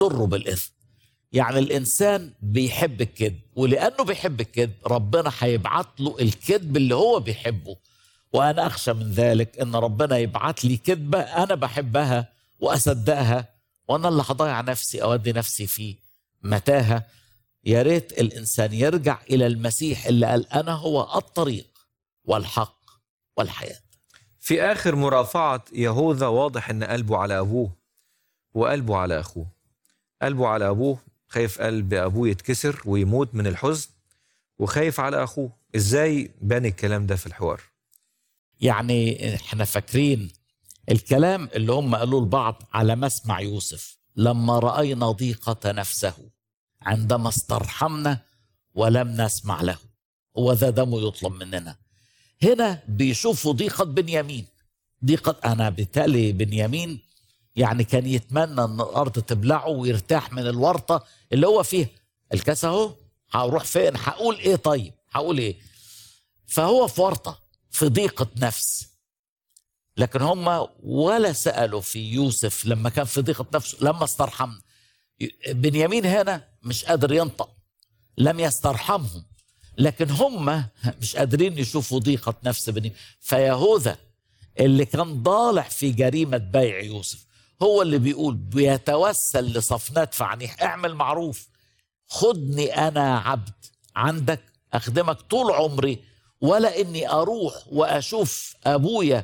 يضره بالاثم يعني الانسان بيحب الكذب ولانه بيحب الكذب ربنا هيبعت له الكذب اللي هو بيحبه وانا اخشى من ذلك ان ربنا يبعت لي كذبه انا بحبها واصدقها وانا اللي هضيع نفسي اودي نفسي في متاهه يا ريت الانسان يرجع الى المسيح اللي قال انا هو الطريق والحق والحياه في آخر مرافعة يهوذا واضح إن قلبه على أبوه وقلبه على أخوه قلبه على أبوه خايف قلب أبوه يتكسر ويموت من الحزن وخايف على أخوه إزاي بان الكلام ده في الحوار يعني احنا فاكرين الكلام اللي هم قالوه لبعض على مسمع يوسف لما راينا ضيقه نفسه عندما استرحمنا ولم نسمع له هو ذا دمه يطلب مننا هنا بيشوفوا ضيقه بنيامين ضيقه انا بالتالي بنيامين يعني كان يتمنى ان الارض تبلعه ويرتاح من الورطه اللي هو فيها الكاس اهو هروح فين هقول ايه طيب هقول ايه فهو في ورطه في ضيقه نفس لكن هم ولا سالوا في يوسف لما كان في ضيقه نفسه لما استرحمنا بنيامين هنا مش قادر ينطق لم يسترحمهم لكن هم مش قادرين يشوفوا ضيقه نفس بنيامين فيهوذا اللي كان ضالع في جريمه بيع يوسف هو اللي بيقول بيتوسل لصفنات فعنيح اعمل معروف خدني انا عبد عندك اخدمك طول عمري ولا اني اروح واشوف ابويا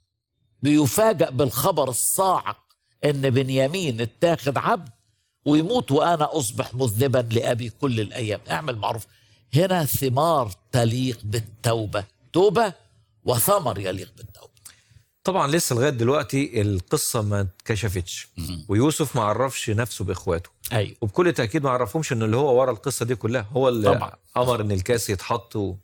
بيفاجأ بالخبر الصاعق ان بنيامين اتاخد عبد ويموت وانا اصبح مذنبا لابي كل الايام اعمل معروف هنا ثمار تليق بالتوبه توبه وثمر يليق بالتوبه طبعا لسه لغاية دلوقتي القصة ما اتكشفتش ويوسف ما عرفش نفسه بإخواته ايوه وبكل تأكيد ما عرفهمش إن اللي هو ورا القصة دي كلها هو اللي طبعا. أمر إن الكاس يتحط و...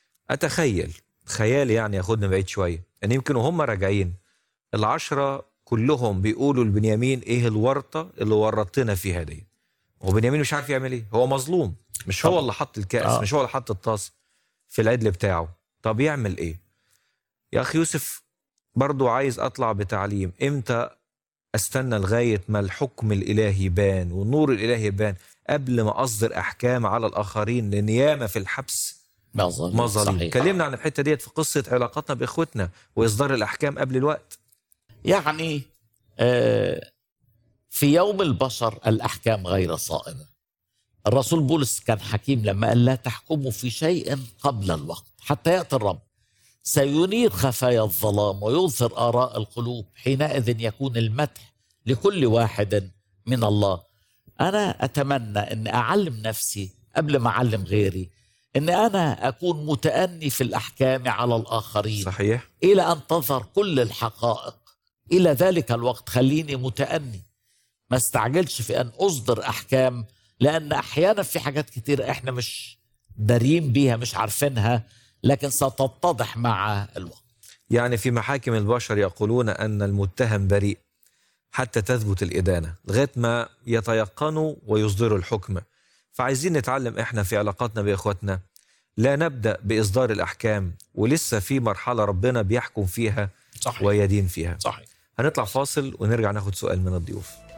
أتخيل خيالي يعني ياخدنا بعيد شوية إن يمكن وهم راجعين العشرة كلهم بيقولوا لبنيامين إيه الورطة اللي ورطتنا فيها دي وبنيامين مش عارف يعمل إيه هو مظلوم مش هو طبعا. اللي حط الكأس آه. مش هو اللي حط الطاس في العدل بتاعه طب يعمل إيه يا أخي يوسف برضو عايز أطلع بتعليم إمتى استنى لغايه ما الحكم الالهي يبان والنور الالهي يبان قبل ما اصدر احكام على الاخرين لان ياما في الحبس مظالم مظالم صحيح. اتكلمنا عن الحته ديت في قصه علاقاتنا باخوتنا واصدار الاحكام قبل الوقت يعني آه، في يوم البشر الأحكام غير صائمة الرسول بولس كان حكيم لما قال لا تحكموا في شيء قبل الوقت حتى يأتي الرب سينير خفايا الظلام ويظهر آراء القلوب حينئذ يكون المدح لكل واحد من الله أنا أتمنى أن أعلم نفسي قبل ما أعلم غيري أن أنا أكون متأني في الأحكام على الآخرين صحيح الى ان تظهر كل الحقائق الى ذلك الوقت خليني متاني ما استعجلش في ان اصدر احكام لان احيانا في حاجات كتير احنا مش دارين بيها مش عارفينها لكن ستتضح مع الوقت يعني في محاكم البشر يقولون ان المتهم بريء حتى تثبت الادانه لغايه ما يتيقنوا ويصدروا الحكم فعايزين نتعلم احنا في علاقاتنا باخواتنا لا نبدا باصدار الاحكام ولسه في مرحله ربنا بيحكم فيها صحيح ويدين فيها صحيح هنطلع فاصل ونرجع ناخد سؤال من الضيوف